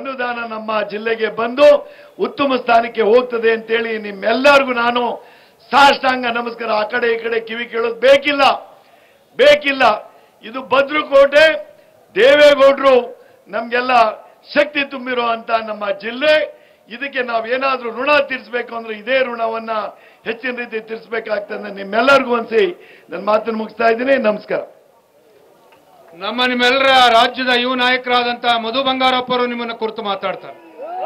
ಅನುದಾನ ನಮ್ಮ ಜಿಲ್ಲೆಗೆ ಬಂದು ಉತ್ತಮ ಸ್ಥಾನಕ್ಕೆ ಹೋಗ್ತದೆ ಅಂತೇಳಿ ನಿಮ್ಮೆಲ್ಲರಿಗೂ ನಾನು ಸಾಷ್ಟಾಂಗ ನಮಸ್ಕಾರ ಆ ಕಡೆ ಈ ಕಡೆ ಕಿವಿ ಕೇಳೋದು ಬೇಕಿಲ್ಲ ಬೇಕಿಲ್ಲ ಇದು ಭದ್ರಕೋಟೆ ದೇವೇಗೌಡರು ನಮ್ಗೆಲ್ಲ ಶಕ್ತಿ ತುಂಬಿರೋ ಅಂತ ನಮ್ಮ ಜಿಲ್ಲೆ ಇದಕ್ಕೆ ನಾವೇನಾದ್ರೂ ಋಣ ತೀರಿಸಬೇಕು ಅಂದ್ರೆ ಇದೇ ಋಣವನ್ನ ಹೆಚ್ಚಿನ ರೀತಿ ತೀರಿಸಬೇಕಾಗ್ತದೆ ನಿಮ್ಮೆಲ್ಲರಿಗೂ ಅನ್ಸಿ ನನ್ನ ಮಾತನ್ನು ಮುಗಿಸ್ತಾ ಇದ್ದೀನಿ ನಮಸ್ಕಾರ ನಮ್ಮ ನಿಮ್ಮೆಲ್ಲರ ರಾಜ್ಯದ ಯುವ ನಾಯಕರಾದಂತಹ ಮಧು ಬಂಗಾರಪ್ಪ ಅವರು ನಿಮ್ಮನ್ನ ಕುರಿತು ಮಾತಾಡ್ತಾರೆ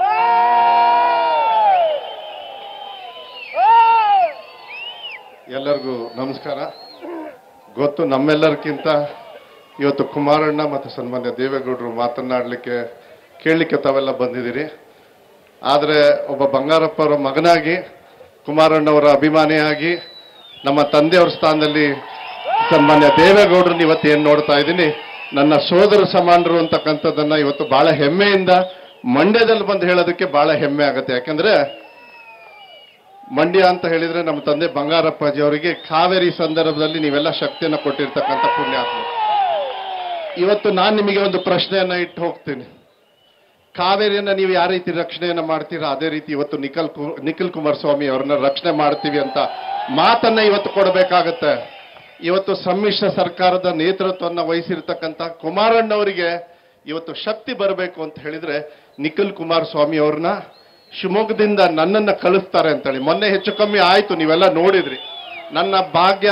ಎಲ್ಲರಿಗೂ ನಮಸ್ಕಾರ ಗೊತ್ತು ನಮ್ಮೆಲ್ಲರಿಗಿಂತ ಇವತ್ತು ಕುಮಾರಣ್ಣ ಮತ್ತು ಸನ್ಮಾನ್ಯ ದೇವೇಗೌಡರು ಮಾತನಾಡಲಿಕ್ಕೆ ಕೇಳಲಿಕ್ಕೆ ತಾವೆಲ್ಲ ಬಂದಿದ್ದೀರಿ ಆದರೆ ಒಬ್ಬ ಬಂಗಾರಪ್ಪ ಅವರ ಮಗನಾಗಿ ಕುಮಾರಣ್ಣವರ ಅಭಿಮಾನಿಯಾಗಿ ನಮ್ಮ ತಂದೆಯವರ ಸ್ಥಾನದಲ್ಲಿ ಸನ್ಮಾನ್ಯ ದೇವೇಗೌಡರನ್ನ ಇವತ್ತು ಏನು ನೋಡ್ತಾ ಇದ್ದೀನಿ ನನ್ನ ಸೋದರ ಸಮಾನರು ಅಂತಕ್ಕಂಥದ್ದನ್ನ ಇವತ್ತು ಬಹಳ ಹೆಮ್ಮೆಯಿಂದ ಮಂಡ್ಯದಲ್ಲಿ ಬಂದು ಹೇಳೋದಕ್ಕೆ ಬಹಳ ಹೆಮ್ಮೆ ಆಗುತ್ತೆ ಯಾಕಂದ್ರೆ ಮಂಡ್ಯ ಅಂತ ಹೇಳಿದ್ರೆ ನಮ್ಮ ತಂದೆ ಬಂಗಾರಪ್ಪಾಜಿ ಅವರಿಗೆ ಕಾವೇರಿ ಸಂದರ್ಭದಲ್ಲಿ ನೀವೆಲ್ಲ ಶಕ್ತಿಯನ್ನು ಕೊಟ್ಟಿರ್ತಕ್ಕಂಥ ಪುಣ್ಯಾತ್ಮ ಇವತ್ತು ನಾನು ನಿಮಗೆ ಒಂದು ಪ್ರಶ್ನೆಯನ್ನ ಇಟ್ಟು ಹೋಗ್ತೀನಿ ಕಾವೇರಿಯನ್ನ ನೀವು ಯಾವ ರೀತಿ ರಕ್ಷಣೆಯನ್ನ ಮಾಡ್ತೀರಾ ಅದೇ ರೀತಿ ಇವತ್ತು ನಿಖಲ್ ಕು- ನಿಖಿಲ್ ಕುಮಾರಸ್ವಾಮಿ ಅವ್ರನ್ನ ರಕ್ಷಣೆ ಮಾಡ್ತೀವಿ ಅಂತ ಮಾತನ್ನ ಇವತ್ತು ಕೊಡಬೇಕಾಗತ್ತೆ ಇವತ್ತು ಸಮ್ಮಿಶ್ರ ಸರ್ಕಾರದ ನೇತೃತ್ವವನ್ನು ವಹಿಸಿರ್ತಕ್ಕಂಥ ಕುಮಾರಣ್ಣವರಿಗೆ ಇವತ್ತು ಶಕ್ತಿ ಬರಬೇಕು ಅಂತ ಹೇಳಿದ್ರೆ ನಿಖಿಲ್ ಕುಮಾರಸ್ವಾಮಿ ಅವ್ರನ್ನ ಶಿವಮೊಗ್ಗದಿಂದ ನನ್ನನ್ನ ಕಳಿಸ್ತಾರೆ ಅಂತೇಳಿ ಮೊನ್ನೆ ಹೆಚ್ಚು ಕಮ್ಮಿ ಆಯ್ತು ನೀವೆಲ್ಲ ನೋಡಿದ್ರಿ ನನ್ನ ಭಾಗ್ಯ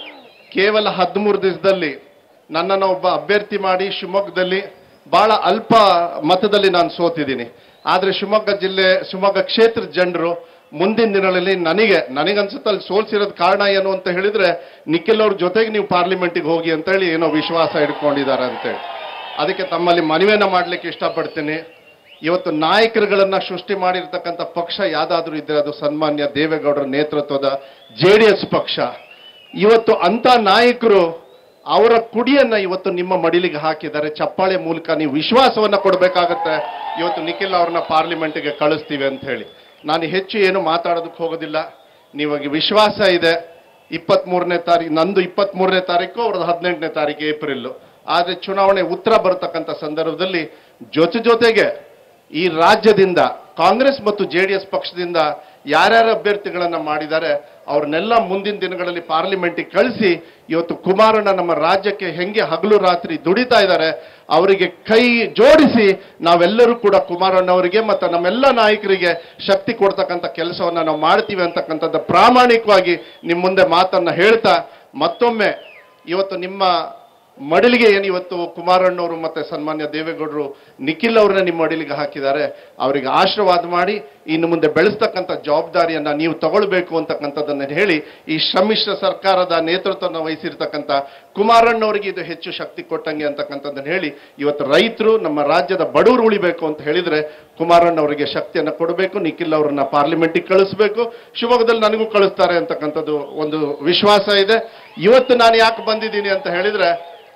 ಕೇವಲ ಹದಿಮೂರು ದಿವಸದಲ್ಲಿ ನನ್ನನ್ನು ಒಬ್ಬ ಅಭ್ಯರ್ಥಿ ಮಾಡಿ ಶಿವಮೊಗ್ಗದಲ್ಲಿ ಬಹಳ ಅಲ್ಪ ಮತದಲ್ಲಿ ನಾನು ಸೋತಿದ್ದೀನಿ ಆದ್ರೆ ಶಿವಮೊಗ್ಗ ಜಿಲ್ಲೆ ಶಿವಮೊಗ್ಗ ಕ್ಷೇತ್ರದ ಜನರು ಮುಂದಿನ ದಿನಗಳಲ್ಲಿ ನನಗೆ ನನಗನ್ಸುತ್ತೆ ಅಲ್ಲಿ ಸೋಲ್ಸಿರೋದ್ ಕಾರಣ ಏನು ಅಂತ ಹೇಳಿದ್ರೆ ನಿಖಿಲ್ ಅವ್ರ ಜೊತೆಗೆ ನೀವು ಪಾರ್ಲಿಮೆಂಟಿಗೆ ಹೋಗಿ ಅಂತೇಳಿ ಏನೋ ವಿಶ್ವಾಸ ಇಟ್ಕೊಂಡಿದ್ದಾರೆ ಅಂತೇಳಿ ಅದಕ್ಕೆ ತಮ್ಮಲ್ಲಿ ಮನವಿಯನ್ನ ಮಾಡ್ಲಿಕ್ಕೆ ಇಷ್ಟಪಡ್ತೀನಿ ಇವತ್ತು ನಾಯಕರುಗಳನ್ನ ಸೃಷ್ಟಿ ಮಾಡಿರ್ತಕ್ಕಂಥ ಪಕ್ಷ ಯಾವ್ದಾದ್ರೂ ಇದ್ರೆ ಅದು ಸನ್ಮಾನ್ಯ ದೇವೇಗೌಡರ ನೇತೃತ್ವದ ಜೆ ಡಿ ಎಸ್ ಪಕ್ಷ ಇವತ್ತು ಅಂತ ನಾಯಕರು ಅವರ ಕುಡಿಯನ್ನ ಇವತ್ತು ನಿಮ್ಮ ಮಡಿಲಿಗೆ ಹಾಕಿದ್ದಾರೆ ಚಪ್ಪಾಳೆ ಮೂಲಕ ನೀವು ವಿಶ್ವಾಸವನ್ನ ಕೊಡಬೇಕಾಗತ್ತೆ ಇವತ್ತು ನಿಖಿಲ್ ಅವ್ರನ್ನ ಪಾರ್ಲಿಮೆಂಟ್ಗೆ ಕಳಿಸ್ತೀವಿ ಅಂತ ಹೇಳಿ ನಾನು ಹೆಚ್ಚು ಏನು ಮಾತಾಡೋದಕ್ಕೆ ಹೋಗೋದಿಲ್ಲ ನೀವಾಗ ವಿಶ್ವಾಸ ಇದೆ ಇಪ್ಪತ್ತ್ ಮೂರನೇ ತಾರೀಕು ನಂದು ಇಪ್ಪತ್ತ್ ಮೂರನೇ ತಾರೀಕು ಅವ್ರದ್ದು ಹದಿನೆಂಟನೇ ತಾರೀಕು ಏಪ್ರಿಲ್ ಆದ್ರೆ ಚುನಾವಣೆ ಉತ್ತರ ಬರತಕ್ಕಂಥ ಸಂದರ್ಭದಲ್ಲಿ ಜೊತೆ ಜೊತೆಗೆ ಈ ರಾಜ್ಯದಿಂದ ಕಾಂಗ್ರೆಸ್ ಮತ್ತು ಜೆ ಡಿ ಎಸ್ ಪಕ್ಷದಿಂದ ಯಾರ್ಯಾರ ಅಭ್ಯರ್ಥಿಗಳನ್ನ ಮಾಡಿದ್ದಾರೆ ಅವ್ರನ್ನೆಲ್ಲ ಮುಂದಿನ ದಿನಗಳಲ್ಲಿ ಪಾರ್ಲಿಮೆಂಟಿಗೆ ಕಳಿಸಿ ಇವತ್ತು ಕುಮಾರಣ್ಣ ನಮ್ಮ ರಾಜ್ಯಕ್ಕೆ ಹೆಂಗೆ ಹಗಲು ರಾತ್ರಿ ದುಡಿತಾ ಇದ್ದಾರೆ ಅವರಿಗೆ ಕೈ ಜೋಡಿಸಿ ನಾವೆಲ್ಲರೂ ಕೂಡ ಕುಮಾರಣ್ಣವರಿಗೆ ಮತ್ತು ನಮ್ಮೆಲ್ಲ ನಾಯಕರಿಗೆ ಶಕ್ತಿ ಕೊಡ್ತಕ್ಕಂಥ ಕೆಲಸವನ್ನ ನಾವು ಮಾಡ್ತೀವಿ ಅಂತಕ್ಕಂಥದ್ದು ಪ್ರಾಮಾಣಿಕವಾಗಿ ನಿಮ್ಮ ಮುಂದೆ ಮಾತನ್ನ ಹೇಳ್ತಾ ಮತ್ತೊಮ್ಮೆ ಇವತ್ತು ನಿಮ್ಮ ಮಡಿಲಿಗೆ ಏನು ಇವತ್ತು ಕುಮಾರಣ್ಣವರು ಮತ್ತೆ ಸನ್ಮಾನ್ಯ ದೇವೇಗೌಡರು ನಿಖಿಲ್ ಅವ್ರನ್ನ ನಿಮ್ಮ ಮಡಿಲಿಗೆ ಹಾಕಿದ್ದಾರೆ ಅವರಿಗೆ ಆಶೀರ್ವಾದ ಮಾಡಿ ಇನ್ನು ಮುಂದೆ ಬೆಳೆಸ್ತಕ್ಕಂಥ ಜವಾಬ್ದಾರಿಯನ್ನ ನೀವು ತಗೊಳ್ಬೇಕು ಅಂತಕ್ಕಂಥದ್ದನ್ನ ಹೇಳಿ ಈ ಸಮ್ಮಿಶ್ರ ಸರ್ಕಾರದ ನೇತೃತ್ವವನ್ನು ವಹಿಸಿರ್ತಕ್ಕಂಥ ಕುಮಾರಣ್ಣವರಿಗೆ ಇದು ಹೆಚ್ಚು ಶಕ್ತಿ ಕೊಟ್ಟಂಗೆ ಅಂತಕ್ಕಂಥದ್ದನ್ನ ಹೇಳಿ ಇವತ್ತು ರೈತರು ನಮ್ಮ ರಾಜ್ಯದ ಬಡವರು ಉಳಿಬೇಕು ಅಂತ ಹೇಳಿದ್ರೆ ಕುಮಾರಣ್ಣವರಿಗೆ ಶಕ್ತಿಯನ್ನು ಕೊಡಬೇಕು ನಿಖಿಲ್ ಅವ್ರನ್ನ ಪಾರ್ಲಿಮೆಂಟಿಗೆ ಕಳಿಸ್ಬೇಕು ಶಿವಮೊಗ್ಗದಲ್ಲಿ ನನಗೂ ಕಳಿಸ್ತಾರೆ ಅಂತಕ್ಕಂಥದ್ದು ಒಂದು ವಿಶ್ವಾಸ ಇದೆ ಇವತ್ತು ನಾನು ಯಾಕೆ ಬಂದಿದ್ದೀನಿ ಅಂತ ಹೇಳಿದ್ರೆ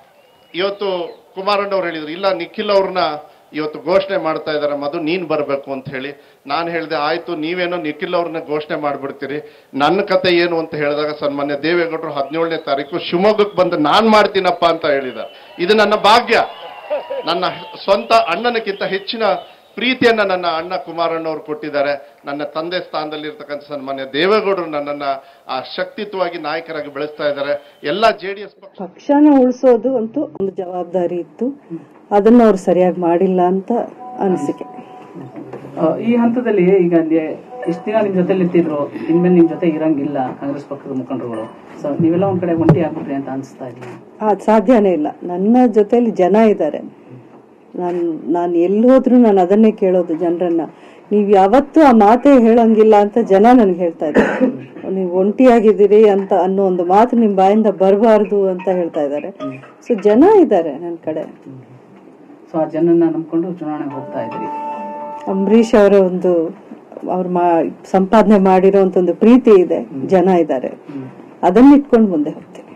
ಇವತ್ತು ಕುಮಾರಣ್ಣವ್ರು ಹೇಳಿದ್ರು ಇಲ್ಲ ನಿಖಿಲ್ ಅವ್ರನ್ನ ಇವತ್ತು ಘೋಷಣೆ ಮಾಡ್ತಾ ಇದ್ದಾರೆ ಮಧು ನೀನ್ ಬರಬೇಕು ಅಂತ ಹೇಳಿ ನಾನು ಹೇಳಿದೆ ಆಯ್ತು ನೀವೇನೋ ನಿಖಿಲ್ ಅವ್ರನ್ನ ಘೋಷಣೆ ಮಾಡ್ಬಿಡ್ತೀರಿ ನನ್ನ ಕತೆ ಏನು ಅಂತ ಹೇಳಿದಾಗ ಸನ್ಮಾನ್ಯ ದೇವೇಗೌಡರು ಹದಿನೇಳನೇ ತಾರೀಕು ಶಿವಮೊಗ್ಗಕ್ಕೆ ಬಂದು ನಾನ್ ಮಾಡ್ತೀನಪ್ಪ ಅಂತ ಹೇಳಿದ ಇದು ನನ್ನ ಭಾಗ್ಯ ನನ್ನ ಸ್ವಂತ ಅಣ್ಣನಕ್ಕಿಂತ ಹೆಚ್ಚಿನ ಪ್ರೀತಿಯನ್ನ ನನ್ನ ಅಣ್ಣ ಕುಮಾರಣ್ಣವ್ರು ಕೊಟ್ಟಿದ್ದಾರೆ ನನ್ನ ತಂದೆ ಸ್ಥಾನದಲ್ಲಿ ಇರ್ತಕ್ಕಂಥ ಸನ್ಮಾನ್ಯ ದೇವೇಗೌಡರು ನನ್ನನ್ನ ಆ ಶಕ್ತಿತ್ವವಾಗಿ ನಾಯಕರಾಗಿ ಬೆಳೆಸ್ತಾ ಇದ್ದಾರೆ ಎಲ್ಲ ಜೆ ಡಿ ಎಸ್ ಪಕ್ಷ ಪಕ್ಷನ ಉಳಿಸೋದು ಅಂತೂ ಒಂದು ಜವಾಬ್ದಾರಿ ಇತ್ತು ಅದನ್ನ ಅವ್ರು ಸರಿಯಾಗಿ ಮಾಡಿಲ್ಲ ಅಂತ ಅನಿಸಿಕೆ ಆ, ಈ ಹಂತದಲ್ಲಿ ಈಗ ಇಷ್ಟು ದಿನ ನಿಮ್ ಜೊತೆ ಇರ್ತಿದ್ರು ಇನ್ಮೇಲೆ ನಿಮ್ ಜೊತೆ ಇರಂಗಿಲ್ಲ ಕಾಂಗ್ರೆಸ್ ಪಕ್ಷದ ಮುಖಂಡರುಗಳು ಸೊ ನೀವೆಲ್ಲ ಒಂದ್ ಕಡೆ ಒಂಟಿ ಆಗ್ಬಿಟ್ರಿ ಅಂತ ಅನಿಸ್ತಾ ಇದೀನಿ ಅದು ಸಾಧ್ಯನೇ ಇಲ್ಲ ನನ್ನ ಜೊತೆಲಿ ಜನ ಇದ್ದಾರೆ ನಾನು ನಾನು ಎಲ್ಲಿ ಹೋದ್ರೂ ನಾನು ಅದನ್ನೇ ಕೇಳೋದು ಜನರನ್ನ ನೀವು ಯಾವತ್ತೂ ಆ ಮಾತೇ ಹೇಳಂಗಿಲ್ಲ ಅಂತ ಜನ ನನಗೆ ಹೇಳ್ತಾ ಇದ್ದಾರೆ ನೀವು ಒಂಟಿಯಾಗಿದ್ದೀರಿ ಅಂತ ಅನ್ನೋ ಒಂದು ಮಾತು ನಿಮ್ಮ ಬಾಯಿಂದ ಬರಬಾರ್ದು ಅಂತ ಹೇಳ್ತಾ ಇದ್ದಾರೆ ಸೊ ಜನ ಇದ್ದಾರೆ ನನ್ನ ಕಡೆ ಸೊ ಆ ಜನನ್ನ ನಂಬ್ಕೊಂಡು ಚುನಾವಣೆಗೆ ಹೋಗ್ತಾ ಇದ್ರಿ ಅಂಬರೀಷ್ ಅವರ ಒಂದು ಅವ್ರು ಮಾ ಸಂಪಾದನೆ ಮಾಡಿರೋ ಒಂದು ಪ್ರೀತಿ ಇದೆ ಜನ ಇದ್ದಾರೆ ಅದನ್ನ ಇಟ್ಕೊಂಡು ಮುಂದೆ ಹೋಗ್ತೀನಿ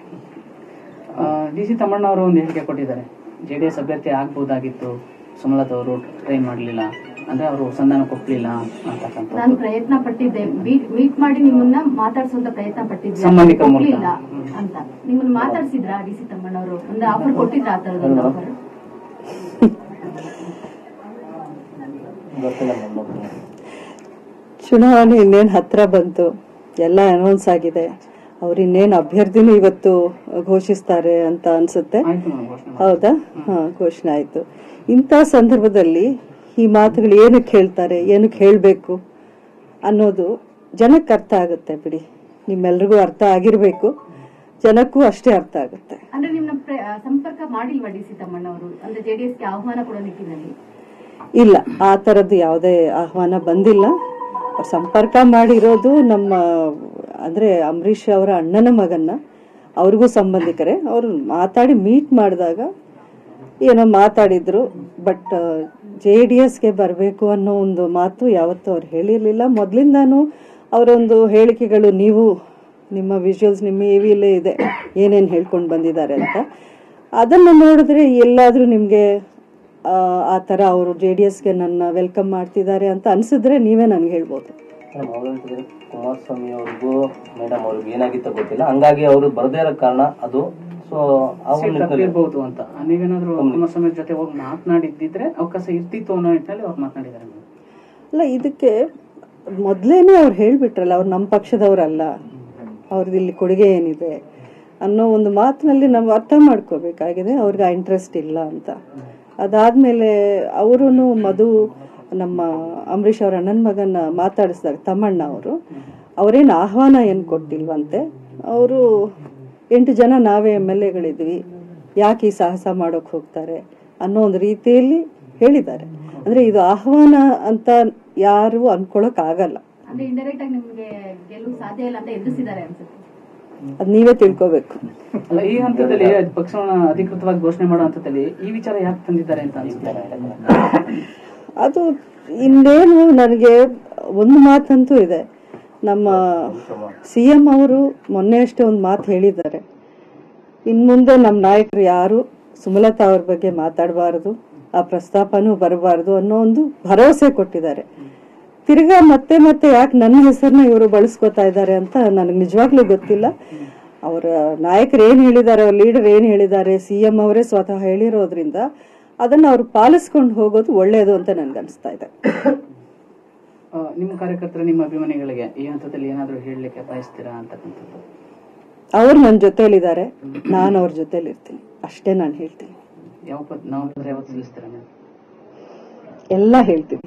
ಡಿ ಸಿ ತಮ್ಮಣ್ಣ ಅವರು ಒಂದು ಹೇಳಿಕೆ ಕೊಟ್ಟಿದ್ದಾರೆ ಜೆ ಡಿ ಎಸ್ ಅಭ್ಯರ್ಥಿ ಆಗ್ಬೋದಾಗಿತ್ತು ಸುಮಲತಾ ಅವರು ಟ್ರೈ ಮಾಡಲಿಲ್ಲ ಅಂದ್ರೆ ಅವರು ಸಂಧಾನ ಕೊಡ್ಲಿಲ್ಲ ಅಂತಕ್ಕಂಥ ನಾನು ಪ್ರಯತ್ನ ಪಟ್ಟಿದ್ದೆ ಮೀಟ್ ಮಾಡಿ ನಿಮ್ಮನ್ನ ಮಾತಾಡ್ಸೋಂತ ಪ್ರಯತ್ನ ಪಟ್ಟಿದ್ದೆ ಸಂಬಂಧಿಕರ ಮೂಲಕ. ಹೋಗ್ಲಿಲ್ಲ ಅಂತ ನಿಮ್ಮನ್ನ ಮಾತಾಡ್ಸಿದ್ರ ಡಿ ಸಿ ತಮ್ಮಣ್ಣವರು ಒಂದು ಆಫರ್ ಕೊಟ್ಟಿದ್ರ ಆ ತರದೊಂದು ಆಫರ್ ಚುನಾವಣೆ ಇನ್ನೇನು ಹತ್ರ ಬಂತು ಎಲ್ಲ ಅನೌನ್ಸ್ ಆಗಿದೆ ಅವ್ರು ಇನ್ನೇನು ಅಭ್ಯರ್ಥಿನೂ ಇವತ್ತು ಘೋಷಿಸ್ತಾರೆ ಅಂತ ಅನ್ಸುತ್ತೆ ಆಯ್ತು ಮೇಡಮ್ ಘೋಷಣೆ ಮಾಡಿ. ಹೌದಾ ಹಾ ಘೋಷಣೆ ಆಯ್ತು ಇಂಥ ಸಂದರ್ಭದಲ್ಲಿ ಈ ಮಾತುಗಳು ಏನಕ್ಕೆ ಹೇಳ್ತಾರೆ ಏನಕ್ಕೆ ಹೇಳಬೇಕು ಅನ್ನೋದು ಜನಕ್ಕೆ ಅರ್ಥ ಆಗುತ್ತೆ ಬಿಡಿ ನಿಮ್ಮೆಲ್ರಿಗೂ ಅರ್ಥ ಆಗಿರ್ಬೇಕು ಜನಕ್ಕೂ ಅಷ್ಟೇ ಅರ್ಥ ಆಗುತ್ತೆ ಅಂದ್ರೆ ನಿಮ್ನ ಪ್ರ- ಆ, ಸಂಪರ್ಕ ಮಾಡಿಲ್ವಾ ಡಿ ಸಿ ತಮ್ಮಣ್ಣ ಅವರು ಅಂದ್ರೆ ಜೆಡಿಎಸ್ಗೆ ಆಹ್ವಾನ ಕೊಡೋ ನಿಟ್ಟಿನಲ್ಲಿ ಇಲ್ಲ ಆ ಥರದ್ದು ಯಾವುದೇ ಆಹ್ವಾನ ಬಂದಿಲ್ಲ ಅವ್ರು ಸಂಪರ್ಕ ಮಾಡಿರೋದು ನಮ್ಮ ಅಂದ್ರೆ ಅಂಬರೀಷ್ ಅವರ ಅಣ್ಣನ ಮಗನ್ನ ಅವ್ರಿಗೂ ಸಂಬಂಧಿಕರೇ ಅವರು ಮಾತಾಡಿ ಮೀಟ್ ಮಾಡಿದಾಗ ಏನೋ ಮಾತಾಡಿದ್ರು ಬಟ್ ಜೆ ಡಿ ಎಸ್ಗೆ ಬರಬೇಕು ಅನ್ನೋ ಒಂದು ಮಾತು ಯಾವತ್ತೂ ಅವ್ರು ಹೇಳಿರಲಿಲ್ಲ ಮೊದಲಿಂದಾನು ಅವರೊಂದು ಹೇಳಿಕೆಗಳು ನೀವು ನಿಮ್ಮ ವಿಜುವಲ್ಸ್ ನಿಮ್ಮ ಎ ವಿಲೇ ಇದೆ ಏನೇನು ಹೇಳ್ಕೊಂಡು ಬಂದಿದ್ದಾರೆ ಅಂತ ಅದನ್ನು ನೋಡಿದ್ರೆ ಎಲ್ಲಾದರೂ ನಿಮಗೆ ಆ ಥರ ಅವರು ಜೆ ಡಿ ಎಸ್ಗೆ ನನ್ನ ವೆಲ್ಕಮ್ ಮಾಡ್ತಿದ್ದಾರೆ ಅಂತ ಅನ್ಸಿದ್ರೆ ನೀವೇ ನನಗೆ ಹೇಳ್ಬೋದು ಮೇಡಮ್ ಅವ್ರು ಹೇಳ್ತಿದ್ರೆ ಕುಮಾರಸ್ವಾಮಿ ಅವ್ರಿಗೂ ಮೇಡಮ್ ಅವ್ರಿಗೂ ಏನಾಗಿತ್ತ ಗೊತ್ತಿಲ್ಲ ಹಂಗಾಗಿ ಅವರು ಬರದೇ ಇರೋ ಕಾರಣ ಅದು ಸೊ ಆ ಒಂದು ಸೀಟ್ ನಿಟ್ಟಿನಲ್ಲಿ ತಪ್ಪಿರ್ಬೋದು ಅಂತ ನೀವೇನಾದ್ರೂ ಕುಮಾರಸ್ವಾಮಿ ಜೊತೆ ಹೋಗಿ ಮಾತನಾಡಿದ್ದಿದ್ರೆ ಅವಕಾಶ ಇರ್ತಿತ್ತು ಅನ್ನೋ ನಿಟ್ಟಿನಲ್ಲಿ ಅವ್ರು ಮಾತನಾಡಿದ್ದಾರೆ ಮೇಡಮ್ ಅಲ್ಲ ಇದಕ್ಕೆ ಮೊದಲೇನೆ ಅವ್ರು ಹೇಳ್ಬಿಟ್ರಲ್ಲ ಅವ್ರು ನಮ್ಮ ಪಕ್ಷದವರಲ್ಲ ಅವ್ರದ್ದು ಇಲ್ಲಿ ಕೊಡುಗೆ ಏನಿದೆ ಅನ್ನೋ ಒಂದು ಮಾತಿನಲ್ಲಿ ನಾವು ಅರ್ಥ ಮಾಡ್ಕೋಬೇಕಾಗಿದೆ ಅವ್ರಿಗೆ ಆ ಇಂಟ್ರೆಸ್ಟ್ ಇಲ್ಲ ಅಂತ ಅದಾದ್ಮೇಲೆ ಅವರು ಮಧು ನಮ್ಮ ಅಂಬರೀಷ್ ಅವ್ರ ಅಣ್ಣನ ಮಗನ ಮಾತಾಡಿಸಿದಾಗ ತಮ್ಮಣ್ಣ ಅವರು ಅವರೇನು ಆಹ್ವಾನ ಏನು ಕೊಟ್ಟಿಲ್ವಂತೆ ಅವರು ಎಂಟು ಜನ ನಾವೇ ಎಮ್ ಎಲ್ ಎಗಳಿದ್ವಿ ಯಾಕೆ ಈ ಸಾಹಸ ಮಾಡೋಕೆ ಹೋಗ್ತಾರೆ ಅನ್ನೋ ಒಂದು ರೀತಿಯಲ್ಲಿ ಹೇಳಿದ್ದಾರೆ ಅಂದ್ರೆ ಇದು ಆಹ್ವಾನ ಅಂತ ಯಾರು ಅನ್ಕೊಳಕ್ ಆಗಲ್ಲ ಅಂದ್ರೆ ಇಂಡೈರೆಕ್ಟ್ ಆಗಿ ನಿಮ್ಗೆ ಗೆಲುವು ಸಾಧ್ಯ ಇಲ್ಲ ಅಂತ ಎದುರಿಸಿದ್ದಾರೆ ಅನ್ಸುತ್ತೆ ಅದ್ ನೀವೇ ತಿಳ್ಕೊಬೇಕು ಅಲ್ಲ ಈ ಹಂತದಲ್ಲಿ ಪಕ್ಷವನ್ನ ಅಧಿಕೃತವಾಗಿ ಘೋಷಣೆ ಮಾಡೋ ಹಂತದಲ್ಲಿ ಈ ವಿಚಾರ ಯಾಕೆ ತಂದಿದ್ದಾರೆ ಅಂತ ಅನ್ಸುತ್ತೆ ಅದು ಇನ್ನೇನು ನನಗೆ ಒಂದು ಮಾತಂತೂ ಇದೆ ನಮ್ಮ ಸಿ ಎಂ ಅವರು ಮೊನ್ನೆ ಅಷ್ಟೇ ಒಂದು ಮಾತು ಹೇಳಿದ್ದಾರೆ ಇನ್ ಮುಂದೆ ನಮ್ಮ ನಾಯಕರು ಯಾರು ಸುಮಲತಾ ಅವ್ರ ಬಗ್ಗೆ ಮಾತಾಡಬಾರದು ಆ ಪ್ರಸ್ತಾಪನೂ ಬರಬಾರದು ಅನ್ನೋ ಒಂದು ಭರವಸೆ ಕೊಟ್ಟಿದ್ದಾರೆ ತಿರ್ಗಾ ಮತ್ತೆ ಮತ್ತೆ ಯಾಕೆ ನನ್ನ ಹೆಸರನ್ನ ಇವರು ಬಳಸ್ಕೊತಾ ಇದ್ದಾರೆ ಅಂತ ನನಗೆ ನಿಜವಾಗ್ಲೂ ಗೊತ್ತಿಲ್ಲ ಅವರ ನಾಯಕರು ಏನು ಹೇಳಿದ್ದಾರೆ ಅವ್ರ ಲೀಡರ್ ಏನು ಹೇಳಿದ್ದಾರೆ ಸಿ ಎಂ ಅವರೇ ಸ್ವತಃ ಹೇಳಿರೋದ್ರಿಂದ ಅದನ್ನ ಅವ್ರು ಪಾಲಿಸ್ಕೊಂಡು ಹೋಗೋದು ಒಳ್ಳೆಯದು ಅಂತ ನನ್ಗೆ ಅನಿಸ್ತಾ ಇದೆ ಆ, ನಿಮ್ಮ ಕಾರ್ಯಕರ್ತರು ನಿಮ್ಮ ಅಭಿಮಾನಿಗಳಿಗೆ ಈ ಹಂತದಲ್ಲಿ ಏನಾದ್ರೂ ಹೇಳಲಿಕ್ಕೆ ಬಯಸ್ತೀರಾ ಅಂತಕ್ಕಂಥದ್ದು ಅವ್ರು ನನ್ನ ಜೊತೆಲಿದ್ದಾರೆ ನಾನು ಅವ್ರ ಜೊತೆಲಿ ಇರ್ತೀನಿ ಅಷ್ಟೇ ನಾನು ಹೇಳ್ತೀನಿ ಯಾವ ಪದ್ ನಾವು ಪತ್ರ ಯಾವತ್ತು ಸಲ್ಲಿಸ್ತೀರಾ ಮೇಡಮ್ ಎಲ್ಲ ಹೇಳ್ತೀನಿ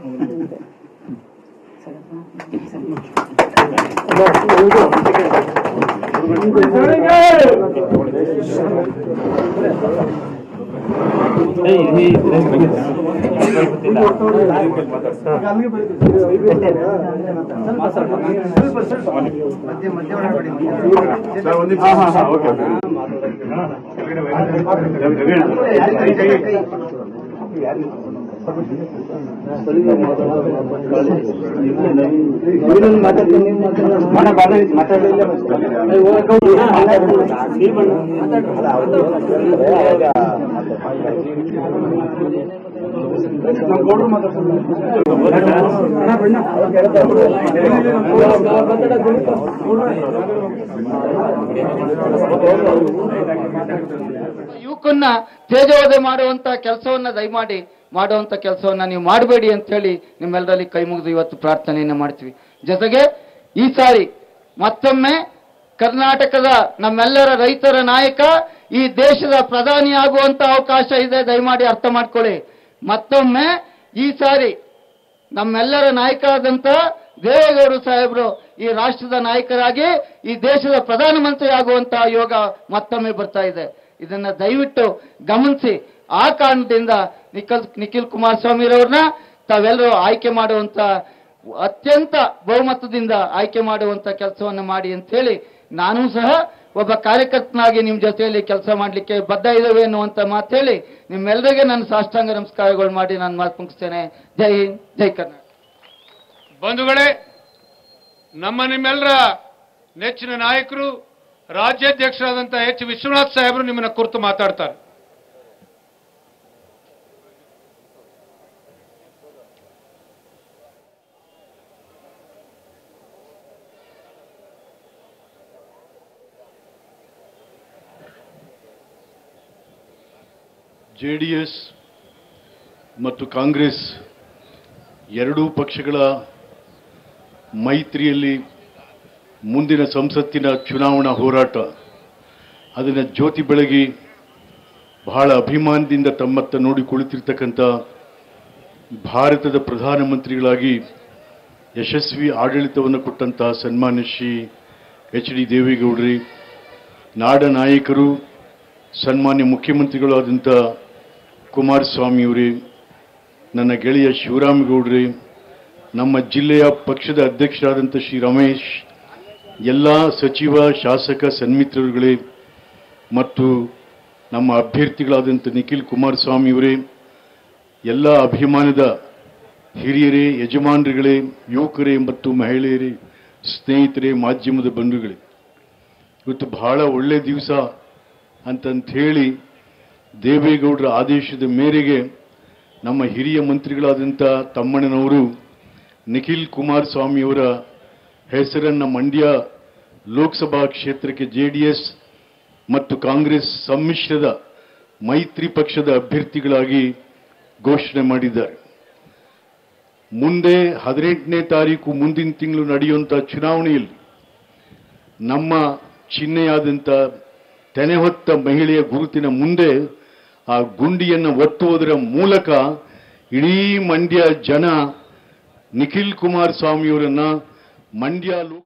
ಯುವಕನ್ನ ತೇಜೋವಧೆ ಮಾಡುವಂತ ಕೆಲಸವನ್ನ ದಯಮಾಡಿ ಮಾಡುವಂತ ಕೆಲಸವನ್ನ ನೀವು ಮಾಡಬೇಡಿ ಅಂತ ಹೇಳಿ ನಿಮ್ಮೆಲ್ಲರಲ್ಲಿ ಕೈ ಮುಗಿದು ಇವತ್ತು ಪ್ರಾರ್ಥನೆಯನ್ನ ಮಾಡ್ತೀವಿ ಜೊತೆಗೆ ಈ ಸಾರಿ ಮತ್ತೊಮ್ಮೆ ಕರ್ನಾಟಕದ ನಮ್ಮೆಲ್ಲರ ರೈತರ ನಾಯಕ ಈ ದೇಶದ ಪ್ರಧಾನಿ ಆಗುವಂತ ಅವಕಾಶ ಇದೆ ದಯಮಾಡಿ ಅರ್ಥ ಮಾಡ್ಕೊಳ್ಳಿ ಮತ್ತೊಮ್ಮೆ ಈ ಸಾರಿ ನಮ್ಮೆಲ್ಲರ ನಾಯಕರಾದಂತ ದೇವೇಗೌಡರು ಸಾಹೇಬರು ಈ ರಾಷ್ಟ್ರದ ನಾಯಕರಾಗಿ ಈ ದೇಶದ ಪ್ರಧಾನಮಂತ್ರಿ ಆಗುವಂತಹ ಯೋಗ ಮತ್ತೊಮ್ಮೆ ಬರ್ತಾ ಇದೆ ಇದನ್ನ ದಯವಿಟ್ಟು ಗಮನಿಸಿ ಆ ಕಾರಣದಿಂದ ನಿಖಿಲ್ ನಿಖಿಲ್ ಕುಮಾರಸ್ವಾಮಿರವ್ರನ್ನ ತಾವೆಲ್ಲರೂ ಆಯ್ಕೆ ಮಾಡುವಂತ ಅತ್ಯಂತ ಬಹುಮತದಿಂದ ಆಯ್ಕೆ ಮಾಡುವಂತ ಕೆಲಸವನ್ನು ಮಾಡಿ ಅಂತ ಹೇಳಿ ನಾನು ಸಹ ಒಬ್ಬ ಕಾರ್ಯಕರ್ತನಾಗಿ ನಿಮ್ ಜೊತೆಯಲ್ಲಿ ಕೆಲಸ ಮಾಡ್ಲಿಕ್ಕೆ ಬದ್ಧ ಇದ್ದೇವೆ ಅನ್ನುವಂತ ಮಾತು ಹೇಳಿ ನಿಮ್ಮೆಲ್ಲರಿಗೆ ನನ್ನ ಸಾಷ್ಟಾಂಗ ನಮಸ್ಕಾರಗಳು ಮಾಡಿ ನಾನು ಮಾತು ಮುಗಿಸ್ತೇನೆ ಜೈ ಹಿಂದ್ ಜೈ ಕರ್ನಾಟಕ ಬಂಧುಗಳೇ ನಮ್ಮ ನಿಮ್ಮೆಲ್ಲರ ನೆಚ್ಚಿನ ನಾಯಕರು ರಾಜ್ಯಾಧ್ಯಕ್ಷರಾದಂತಹ ಎಚ್ ವಿಶ್ವನಾಥ್ ಸಾಹೇಬರು ನಿಮ್ಮನ್ನ ಕುರಿತು ಮಾತಾಡ್ತಾರೆ ಜೆ ಡಿ ಎಸ್ ಮತ್ತು ಕಾಂಗ್ರೆಸ್ ಎರಡೂ ಪಕ್ಷಗಳ ಮೈತ್ರಿಯಲ್ಲಿ ಮುಂದಿನ ಸಂಸತ್ತಿನ ಚುನಾವಣಾ ಹೋರಾಟ ಅದನ್ನು ಜ್ಯೋತಿ ಬೆಳಗಿ ಬಹಳ ಅಭಿಮಾನದಿಂದ ತಮ್ಮತ್ತ ನೋಡಿ ಕುಳಿತಿರ್ತಕ್ಕಂಥ ಭಾರತದ ಪ್ರಧಾನಮಂತ್ರಿಗಳಾಗಿ ಯಶಸ್ವಿ ಆಡಳಿತವನ್ನು ಕೊಟ್ಟಂತಹ ಸನ್ಮಾನ್ಯ ಶ್ರೀ ಎಚ್ ಡಿ ದೇವೇಗೌಡ್ರಿ ನಾಡ ನಾಯಕರು ಸನ್ಮಾನ್ಯ ಮುಖ್ಯಮಂತ್ರಿಗಳು ಆದಂಥ ಕುಮಾರಸ್ವಾಮಿಯವರೇ ನನ್ನ ಗೆಳೆಯ ಶಿವರಾಮೇಗೌಡ್ರಿ ನಮ್ಮ ಜಿಲ್ಲೆಯ ಪಕ್ಷದ ಅಧ್ಯಕ್ಷರಾದಂಥ ಶ್ರೀ ರಮೇಶ್ ಎಲ್ಲ ಸಚಿವ ಶಾಸಕ ಸನ್ಮಿತ್ರರುಗಳೇ ಮತ್ತು ನಮ್ಮ ಅಭ್ಯರ್ಥಿಗಳಾದಂಥ ನಿಖಿಲ್ ಕುಮಾರಸ್ವಾಮಿಯವರೇ ಎಲ್ಲ ಅಭಿಮಾನದ ಹಿರಿಯರೇ ಯಜಮಾನರುಗಳೇ ಯುವಕರೇ ಮತ್ತು ಮಹಿಳೆಯರೇ ಸ್ನೇಹಿತರೇ ಮಾಧ್ಯಮದ ಬಂಧುಗಳೇ ಇವತ್ತು ಬಹಳ ಒಳ್ಳೆ ದಿವಸ ಅಂತಂತ ಹೇಳಿ ದೇವೇಗೌಡರ ಆದೇಶದ ಮೇರೆಗೆ ನಮ್ಮ ಹಿರಿಯ ಮಂತ್ರಿಗಳಾದಂಥ ತಮ್ಮಣ್ಣನವರು ನಿಖಿಲ್ ಕುಮಾರಸ್ವಾಮಿಯವರ ಹೆಸರನ್ನು ಮಂಡ್ಯ ಲೋಕಸಭಾ ಕ್ಷೇತ್ರಕ್ಕೆ ಜೆ ಡಿ ಎಸ್ ಮತ್ತು ಕಾಂಗ್ರೆಸ್ ಸಮ್ಮಿಶ್ರದ ಮೈತ್ರಿ ಪಕ್ಷದ ಅಭ್ಯರ್ಥಿಗಳಾಗಿ ಘೋಷಣೆ ಮಾಡಿದ್ದಾರೆ ಮುಂದೆ ಹದಿನೆಂಟನೇ ತಾರೀಕು ಮುಂದಿನ ತಿಂಗಳು ನಡೆಯುವಂಥ ಚುನಾವಣೆಯಲ್ಲಿ ನಮ್ಮ ಚಿಹ್ನೆಯಾದಂಥ ತೆನೆ ಹೊತ್ತ ಮಹಿಳೆಯ ಗುರುತಿನ ಮುಂದೆ ಆ ಗುಂಡಿಯನ್ನು ಒತ್ತುವುದರ ಮೂಲಕ ಇಡೀ ಮಂಡ್ಯ ಜನ ನಿಖಿಲ್ ಕುಮಾರಸ್ವಾಮಿಯವರನ್ನ ಮಂಡ್ಯ ಲೋಕ